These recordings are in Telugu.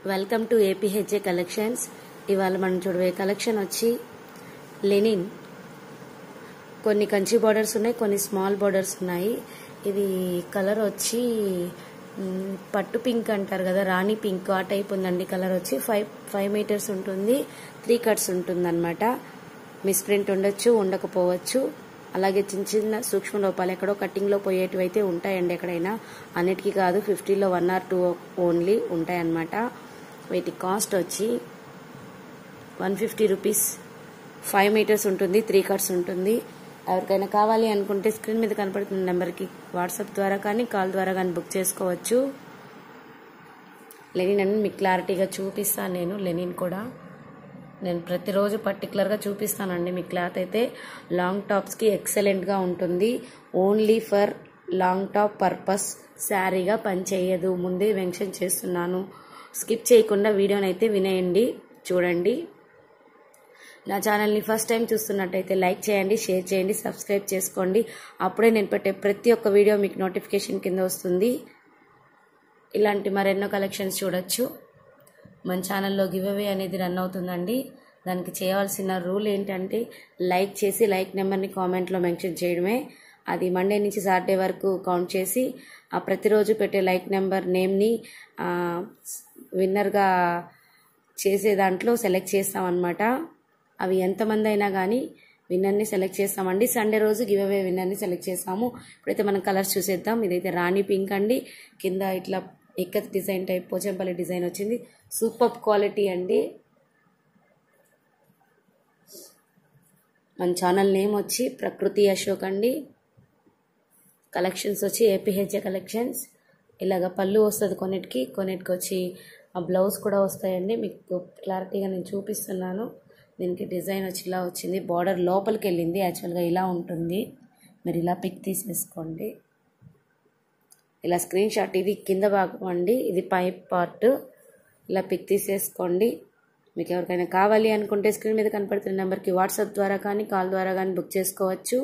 వెల్కమ్ టు ఏపీహెచ్ఏ కలెక్షన్స్ ఇవాళ మనం చూడబోయే కలెక్షన్ వచ్చి లెనిన్ కొన్ని కంచి బార్డర్స్ ఉన్నాయి కొన్ని స్మాల్ బార్డర్స్ ఉన్నాయి ఇది కలర్ వచ్చి మ్, పట్టు పింక్ అంటారు కదా రాణి పింక్ ఆ టైప్ ఉందండి కలర్ వచ్చి ఫైవ్ ఫైవ్ మీటర్స్ ఉంటుంది త్రీ కట్స్ ఉంటుంది అనమాట మిస్ప్రింట్ ఉండొచ్చు ఉండకపోవచ్చు అలాగే చిన్న చిన్న సూక్ష్మ లోపాలు ఎక్కడో కట్టింగ్లో పోయేటివి అయితే ఉంటాయండి ఎక్కడైనా అన్నిటికీ కాదు ఫిఫ్టీలో వన్ ఆర్ టూ ఓన్లీ ఉంటాయన్నమాట వీటి కాస్ట్ వచ్చి one fifty rupees five metres ఉంటుంది త్రీ కట్స్ ఉంటుంది ఎవరికైనా కావాలి అనుకుంటే స్క్రీన్ మీద కనపడుతున్న నెంబర్కి వాట్సాప్ ద్వారా కానీ కాల్ ద్వారా కానీ బుక్ చేసుకోవచ్చు లెనిన్ అని మీకు క్లారిటీగా చూపిస్తాను నేను లెనిన్ కూడా నేను ప్రతిరోజు పర్టికులర్గా చూపిస్తానండి మీ క్లాత్ అయితే లాంగ్ టాప్స్కి ఎక్సలెంట్గా ఉంటుంది only for long top purpose శారీగా పనిచేయదు ముందే మెన్షన్ చేస్తున్నాను స్కిప్ చేయకుండా వీడియోని అయితే వినేయండి చూడండి నా ఛానల్ని ఫస్ట్ టైం చూస్తున్నట్టయితే లైక్ చేయండి షేర్ చేయండి సబ్స్క్రైబ్ చేసుకోండి అప్పుడే నేను పెట్టే ప్రతి ఒక్క వీడియో మీకు నోటిఫికేషన్ కింద వస్తుంది ఇలాంటి మరెన్నో కలెక్షన్స్ చూడొచ్చు మన ఛానల్లో గివ్ అవే అనేది రన్ అవుతుందండి దానికి చేయవలసిన రూల్ ఏంటంటే లైక్ చేసి లైక్ నెంబర్ని కామెంట్లో మెన్షన్ చేయడమే అది మండే నుంచి సాటర్డే వరకు కౌంట్ చేసి ఆ ప్రతిరోజు పెట్టే లైక్ నెంబర్ నేమ్ని విన్నర్గా చేసే దాంట్లో సెలెక్ట్ చేస్తామన్నమాట అవి ఎంతమంది అయినా కానీ విన్నర్ని సెలెక్ట్ చేస్తామండి సండే రోజు గివ్ అవే విన్నర్ని సెలెక్ట్ చేస్తాము ఇప్పుడైతే మనం కలర్స్ చూసేద్దాం ఇదైతే రాణి పింక్ అండి కింద ఇట్లా ikat design type Pochampally design వచ్చింది సూపర్ క్వాలిటీ అండి మన ఛానల్ నేమ్ వచ్చి ప్రకృతి అశోక్ అండి కలెక్షన్స్ వచ్చి ఏపీహెచ్ఏ కలెక్షన్స్ ఇలాగ పళ్ళు వస్తుంది కొన్నిటికి కొన్నిటికి వచ్చి ఆ బ్లౌజ్ కూడా వస్తాయండి మీకు క్లారిటీగా నేను చూపిస్తున్నాను దీనికి డిజైన్ వచ్చి ఇలా వచ్చింది బార్డర్ లోపలికి వెళ్ళింది యాక్చువల్గా ఇలా ఉంటుంది మీరు ఇలా పిక్ తీసేసుకోండి ఇలా స్క్రీన్ షాట్ ఇది కింద భాగం అండి ఇది పైప్ పార్ట్ ఇలా పిక్ తీసేసుకోండి మీకు ఎవరికైనా కావాలి అనుకుంటే స్క్రీన్ మీద కనపడుతున్న నెంబర్కి వాట్సాప్ ద్వారా కానీ కాల్ ద్వారా కానీ బుక్ చేసుకోవచ్చు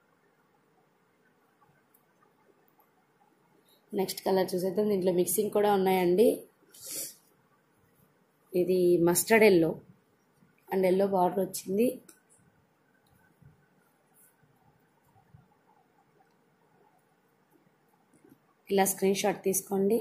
నెక్స్ట్ కలర్ చూసేద్దాం దీంట్లో మిక్సింగ్ కూడా ఉన్నాయండి ఇది mustard yellow and yellow border వచ్చింది ఇలా స్క్రీన్ షాట్ తీసుకోండి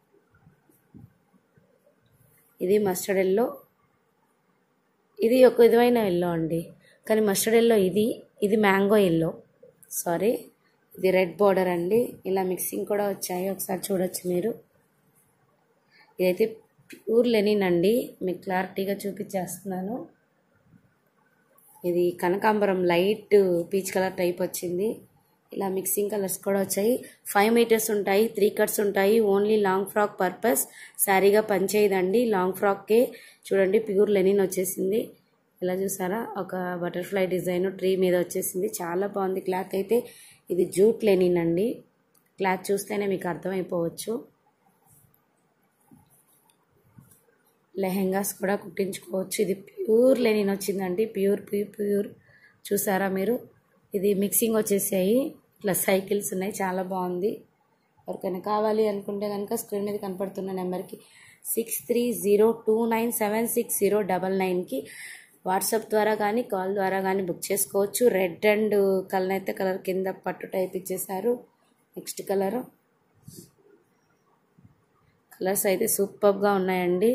ఇది మస్టర్డ్ ఎల్లో ఇది ఒక విధమైన ఎల్లో అండి కానీ మస్టర్డ్ ఎల్లో ఇది ఇది మ్యాంగో ఎల్లో సారీ ఇది రెడ్ బార్డర్ అండి ఇలా మిక్సింగ్ కూడా వచ్చాయి ఒకసారి చూడొచ్చు మీరు ఇదైతే ప్యూర్ లెనిన్ అండి మీకు క్లారిటీగా చూపించేస్తున్నాను ఇది కనకాంబరం లైట్ పీచ్ కలర్ టైప్ వచ్చింది ఇలా మిక్సింగ్ కలర్స్ కూడా వచ్చాయి ఫైవ్ మీటర్స్ ఉంటాయి త్రీ కట్స్ ఉంటాయి ఓన్లీ లాంగ్ ఫ్రాక్ పర్పస్ శారీగా పనిచేయదండి లాంగ్ ఫ్రాక్కే చూడండి ప్యూర్ లెనిన్ వచ్చేసింది ఇలా చూసారా ఒక బటర్ఫ్లై డిజైన్ ట్రీ మీద వచ్చేసింది చాలా బాగుంది క్లాత్ అయితే ఇది జూట్ లెనిన్ అండి క్లాత్ చూస్తేనే మీకు అర్థమైపోవచ్చు లెహెంగాస్ కూడా కుట్టించుకోవచ్చు ఇది ప్యూర్ లెనిన్ వచ్చిందండి ప్యూర్ ప్యూర్ ప్యూర్ చూసారా మీరు ఇది మిక్సింగ్ వచ్చేసాయి ఇట్లా సైకిల్స్ ఉన్నాయి చాలా బాగుంది ఎవరికైనా కావాలి అనుకుంటే కనుక స్క్రీన్ మీద కనపడుతున్న నెంబర్కి six three zero two nine seven six zero double నైన్కి వాట్సాప్ ద్వారా కానీ కాల్ ద్వారా కానీ బుక్ చేసుకోవచ్చు రెడ్ అండ్ కలనైతే కలర్ కింద పట్టు టైప్ ఇచ్చేసారు నెక్స్ట్ కలరు కలర్స్ అయితే సూపర్గా ఉన్నాయండి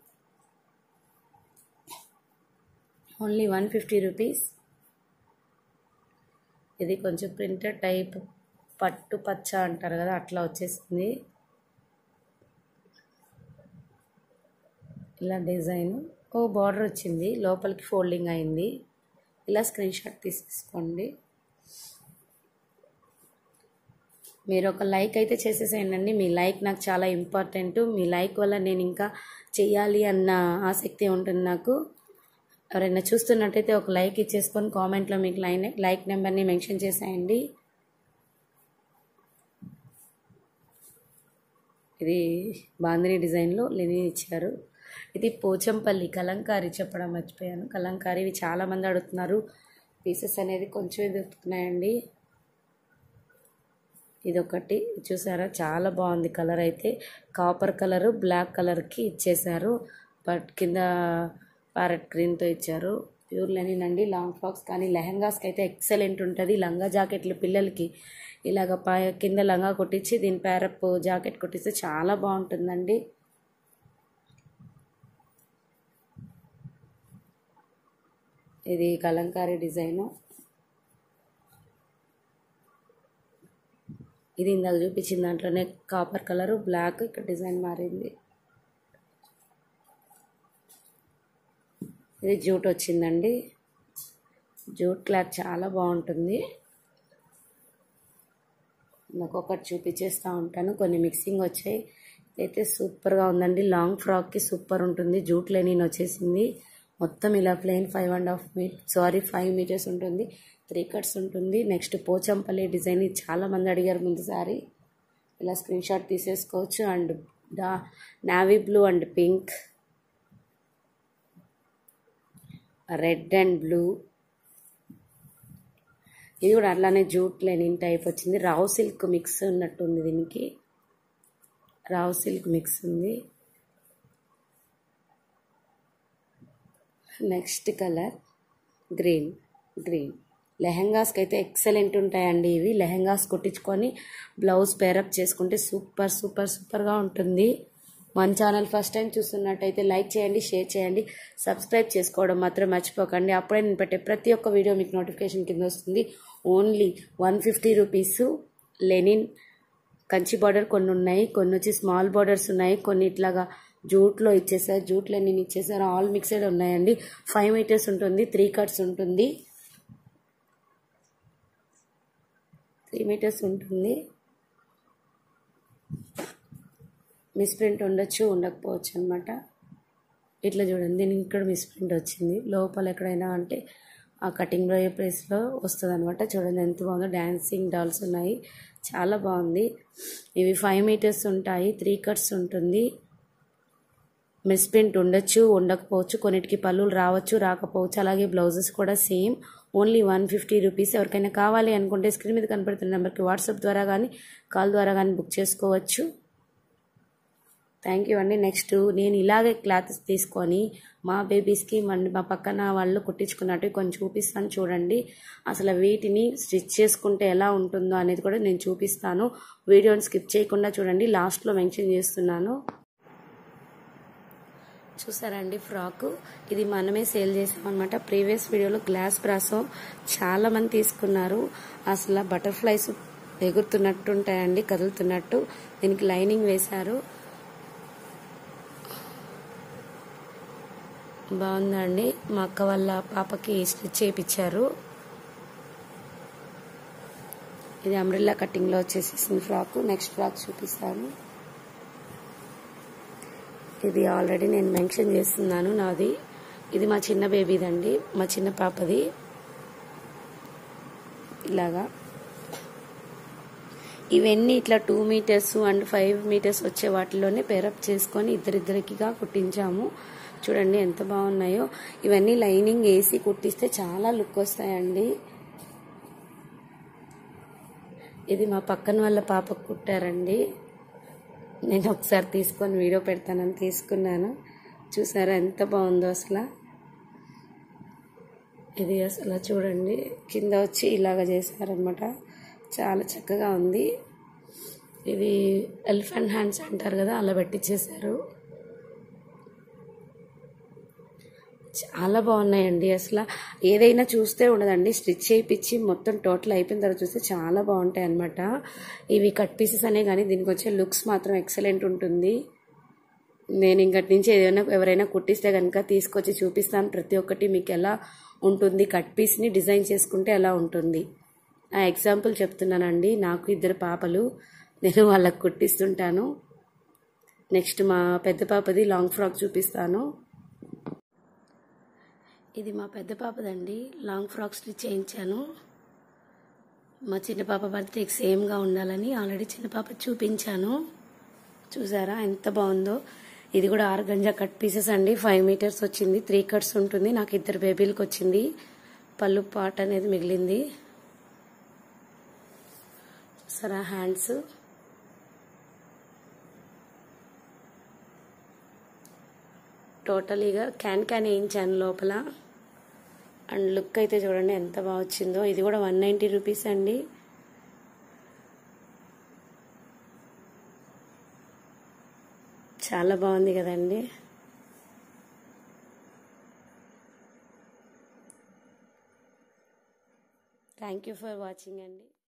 ఓన్లీ వన్ ఫిఫ్టీ రూపీస్ ఇది కొంచెం ప్రింటెడ్ టైప్ పట్టు పచ్చ అంటారు కదా అట్లా వచ్చేసింది ఇలా డిజైన్ ఓ బార్డర్ వచ్చింది లోపలికి ఫోల్డింగ్ అయింది ఇలా స్క్రీన్ షాట్ తీసేసుకోండి మీరు ఒక లైక్ అయితే చేసేసేయండి మీ లైక్ నాకు చాలా ఇంపార్టెంట్ మీ లైక్ వల్ల నేను ఇంకా చెయ్యాలి అన్న ఆసక్తి ఉంటుంది నాకు ఎవరైనా చూస్తున్నట్టయితే ఒక లైక్ ఇచ్చేసుకొని కామెంట్లో మీకు లైన్ లైక్ నెంబర్ని మెన్షన్ చేసేయండి ఇది బాందిని డిజైన్లో లెనిన్ ఇచ్చారు ఇది పోచంపల్లి కలంకారీ చెప్పడం మర్చిపోయాను కలంకారీ ఇవి చాలామంది అడుగుతున్నారు పీసెస్ అనేది కొంచెం దొరుకుతున్నాయండి ఇదొకటి చూసారా చాలా బాగుంది కలర్ అయితే కాపర్ కలర్ బ్లాక్ కలర్కి ఇచ్చేసారు బట్ కింద ప్యారెట్ గ్రీన్తో ఇచ్చారు ప్యూర్ లెనిన్ అండి లాంగ్ ఫ్రాక్స్ కానీ లెహంగాస్కి అయితే ఎక్సలెంట్ ఉంటుంది లంగా జాకెట్లు పిల్లలకి ఇలాగ పై కింద లంగా కొట్టించి దీని ప్యారప్ జాకెట్ కొట్టిస్తే చాలా బాగుంటుందండి ఇది కలంకారీ డిజైను ఇది ఇందాక చూపించిన దాంట్లోనే కాపర్ కలరు బ్లాక్ ఇక్కడ డిజైన్ మారింది ఇది జూట్ వచ్చిందండి జూట్ క్లాత్ చాలా బాగుంటుంది నాకు ఒకటి చూపించేస్తూ ఉంటాను కొన్ని మిక్సింగ్ వచ్చాయి అయితే సూపర్గా ఉందండి లాంగ్ ఫ్రాక్కి సూపర్ ఉంటుంది జూట్ లెనిన్ వచ్చేసింది మొత్తం ఇలా ప్లెయిన్ ఫైవ్ అండ్ హాఫ్ మీ సారీ ఫైవ్ మీటర్స్ ఉంటుంది త్రీ కట్స్ ఉంటుంది నెక్స్ట్ పోచంపల్లి డిజైన్ ఇది చాలా మంది అడిగారు ముందుసారి ఇలా స్క్రీన్ షాట్ తీసేసుకోవచ్చు అండ్ డా navy blue and pink red and blue ఇది కూడా అట్లానే జూట్ లెనిన్ టైప్ వచ్చింది రావు సిల్క్ మిక్స్ ఉన్నట్టుంది దీనికి రావు సిల్క్ మిక్స్ ఉంది నెక్స్ట్ కలర్ గ్రీన్ గ్రీన్ లెహంగాస్కి అయితే ఎక్సలెంట్ ఉంటాయండి ఇవి లెహంగాస్ కుట్టించుకొని బ్లౌజ్ పేరప్ చేసుకుంటే సూపర్ సూపర్ సూపర్గా ఉంటుంది మన ఛానల్ ఫస్ట్ టైం చూస్తున్నట్టయితే లైక్ చేయండి షేర్ చేయండి సబ్స్క్రైబ్ చేసుకోవడం మాత్రం మర్చిపోకండి అప్పుడే నేను పెట్టే ప్రతి ఒక్క వీడియో మీకు నోటిఫికేషన్ కింద వస్తుంది only one fifty rupees linen Kanchi border కొన్ని ఉన్నాయి కొన్ని వచ్చి స్మాల్ బార్డర్స్ ఉన్నాయి కొన్ని ఇట్లాగా జూట్లో ఇచ్చేసారు జూట్ లెనిన్ ఇచ్చేసారు ఆల్ మిక్సెడ్ ఉన్నాయండి ఫైవ్ మీటర్స్ ఉంటుంది త్రీ కట్స్ ఉంటుంది త్రీ మీటర్స్ ఉంటుంది మిస్ప్రింట్ ఉండొచ్చు ఉండకపోవచ్చు అనమాట ఇట్లా చూడండి దీనికి ఇక్కడ మిస్ప్రింట్ వచ్చింది లోపల ఎక్కడైనా అంటే ఆ కటింగ్ రోయ ప్లేస్లో వస్తుంది అనమాట చూడండి ఎంత బాగుందో డ్యాన్సింగ్ డాల్స్ ఉన్నాయి చాలా బాగుంది ఇవి ఫైవ్ మీటర్స్ ఉంటాయి త్రీ కట్స్ ఉంటుంది మిస్ప్రింట్ ఉండొచ్చు ఉండకపోవచ్చు కొన్నిటికి పళ్ళులు రావచ్చు రాకపోవచ్చు అలాగే బ్లౌజెస్ కూడా same only one fifty rupees ఎవరికైనా కావాలి అనుకుంటే స్క్రీన్ మీద కనపడుతున్న నెంబర్కి వాట్సాప్ ద్వారా కానీ కాల్ ద్వారా కానీ బుక్ చేసుకోవచ్చు థ్యాంక్ యూ అండి నెక్స్ట్ నేను ఇలాగే క్లాత్ తీసుకొని మా బేబీస్కి మన మా పక్కన వాళ్ళు కుట్టించుకున్నట్టు కొంచెం చూపిస్తాను చూడండి అసలు వీటిని స్టిచ్ చేసుకుంటే ఎలా ఉంటుందో అనేది కూడా నేను చూపిస్తాను వీడియోని స్కిప్ చేయకుండా చూడండి లాస్ట్లో మెన్షన్ చేస్తున్నాను చూసారండి ఫ్రాక్ ఇది మనమే సేల్ చేసామన్నమాట ప్రీవియస్ వీడియోలో గ్లాస్ బ్రాసో చాలా మంది తీసుకున్నారు అసలు బటర్ఫ్లైస్ ఎగురుతున్నట్టు ఉంటాయండి కదులుతున్నట్టు దీనికి లైనింగ్ వేశారు బాగుందండి మా అక్క వాళ్ళ పాపకి స్టిచ్ చేయించారు ఇది అమ్రిల్లా కటింగ్లో వచ్చేసేసింది ఫ్రాక్ నెక్స్ట్ ఫ్రాక్ చూపిస్తాను ఇది ఆల్రెడీ నేను మెన్షన్ చేస్తున్నాను నాది ఇది మా చిన్న బేబీదండి మా చిన్న పాపది ఇలాగా ఇవన్నీ ఇట్లా two metres and five metres వచ్చే వాటిలోనే పేరప్ చేసుకొని ఇద్దరిద్దరికిగా కుట్టించాము చూడండి ఎంత బాగున్నాయో ఇవన్నీ లైనింగ్ వేసి కుట్టిస్తే చాలా లుక్ వస్తాయండి ఇది మా పక్కన వాళ్ళ పాపకు కుట్టారండి నేను ఒకసారి తీసుకొని వీడియో పెడతానని తీసుకున్నాను చూసారా ఎంత బాగుందో అసలు ఇది అసలు చూడండి కింద వచ్చి ఇలాగ చేశారనమాట చాలా చక్కగా ఉంది ఇది ఎలిఫెంట్ హ్యాండ్స్ అంటారు కదా అలా పెట్టించేశారు చాలా బాగున్నాయండి అసలు ఏదైనా చూస్తే ఉండదండి స్టిచ్ చేయించి మొత్తం టోటల్ అయిపోయిన తర్వాత చూస్తే చాలా బాగుంటాయి అనమాట ఇవి కట్ పీసెస్ అనే కానీ దీనికి వచ్చే లుక్స్ మాత్రం ఎక్సలెంట్ ఉంటుంది నేను ఇంకటి నుంచి ఏదైనా ఎవరైనా కుట్టిస్తే కనుక తీసుకొచ్చి చూపిస్తాను ప్రతి ఒక్కటి మీకు ఎలా ఉంటుంది కట్ పీస్ని డిజైన్ చేసుకుంటే ఎలా ఉంటుంది ఆ ఎగ్జాంపుల్ చెప్తున్నానండి నాకు ఇద్దరు పాపలు నేను వాళ్ళకు కుట్టిస్తుంటాను నెక్స్ట్ మా పెద్ద పాపది లాంగ్ ఫ్రాక్ చూపిస్తాను ఇది మా పెద్ద పాపదండి లాంగ్ ఫ్రాక్ స్టిచ్ చేయించాను మా చిన్న పాప బర్త్డేకి సేమ్గా ఉండాలని ఆల్రెడీ చిన్న పాప చూపించాను చూసారా ఎంత బాగుందో ఇది కూడా ఆరు గంజా కట్ పీసెస్ అండి ఫైవ్ మీటర్స్ వచ్చింది త్రీ కట్స్ ఉంటుంది నాకు ఇద్దరు బేబీలకు వచ్చింది పళ్ళు పాట అనేది మిగిలింది చూసారా హ్యాండ్స్ టోటలీగా క్యాన్ క్యాన్ వేయించాను లోపల అండ్ లుక్ అయితే చూడండి ఎంత బాగా వచ్చిందో ఇది కూడా వన్ నైంటీ రూపీస్ అండి చాలా బాగుంది కదండి థ్యాంక్ యూ ఫర్ వాచింగ్ అండి